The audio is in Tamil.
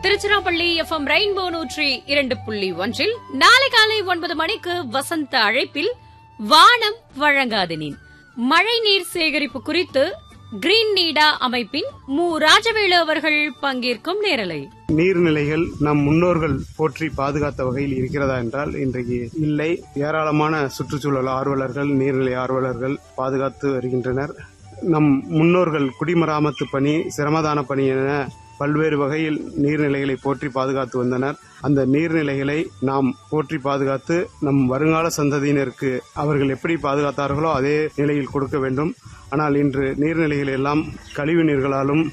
திருச்சிராப்பள்ளி எஃப்எம் ரெயின்போ நூற்றி இரண்டு புள்ளி ஒன்றில் நாளை காலை ஒன்பது மணிக்கு வசந்த அழைப்பில் வானம் வழங்காதனின் மழைநீர் சேகரிப்பு குறித்து கிரீன் நீடா அமைப்பின் மு ராஜவேலு அவர்கள் பங்கேற்கும் நேரலை நீர்நிலைகள் நம் முன்னோர்கள் போற்றி பாதுகாத்த வகையில் இருக்கிறதா என்றால் இன்றைக்கு இல்லை ஏராளமான சுற்றுச்சூழல் ஆர்வலர்கள் நீர்நிலை ஆர்வலர்கள் பாதுகாத்து வருகின்றனர் நம் முன்னோர்கள் குடிமராமத்து பணி சிரமதான பணி என பல்வேறு வகையில் நீர்நிலைகளை போற்றி பாதுகாத்து வந்தனர் அந்த நீர்நிலைகளை நாம் போற்றி பாதுகாத்து நம் வருங்கால சந்ததியினருக்கு அவர்கள் எப்படி பாதுகாத்தார்களோ அதே நிலையில் கொடுக்க வேண்டும் ஆனால் இன்று நீர்நிலைகள் எல்லாம் கழிவு நீர்களாலும்